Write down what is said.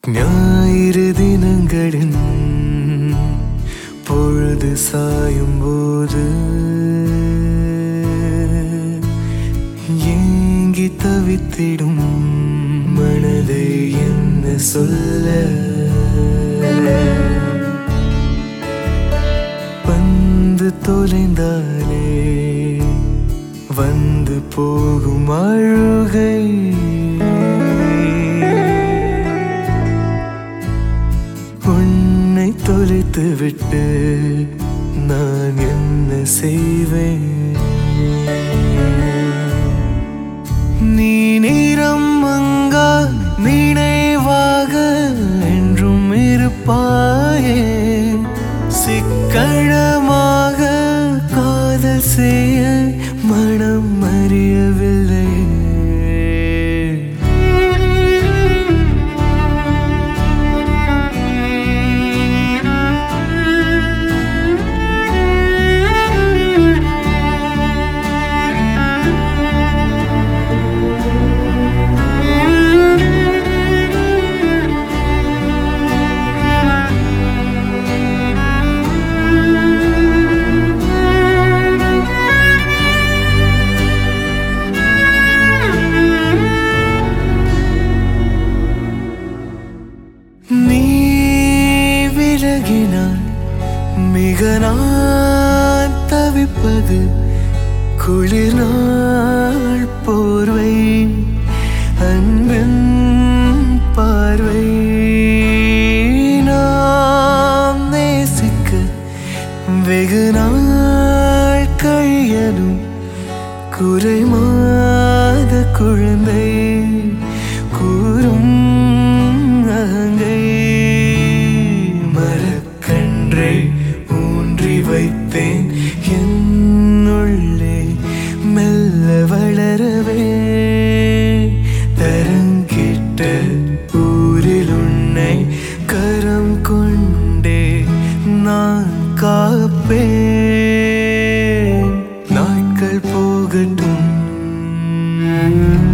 ஞாயிறு தினங்களின் பொழுது சாயும் போது ஏங்கி தவித்திடும் மனதை என்ன சொல்ல வந்து தொலைந்தாலே வந்து போகும் அழுகை உன்னை தொலைத்து விட்டு நான் என்ன செய்வேன் நீ நிறம் மங்கா நினைவாக என்றும் இருப்பாயே சிக்கழமாக காதல் செய்ய மனம் அறியவில்லை நீ விலகினான் மிக நான் தவிப்பது குளிர் நாள் போர்வை அன்பின் பார்வை நாம் நேசிக்க வெகு நாள் கழியலும் குறை மாத குழந்தை கூறும் அகங்கை மரக்கன்றை ஊன்றி வைத்தேன் என்னுள்ளே மெல்ல வளரவே தரங்கிட்ட ஊரில் உன்னை கரம் கொண்டே நான் காப்பேன் நாட்கள் போகட்டும்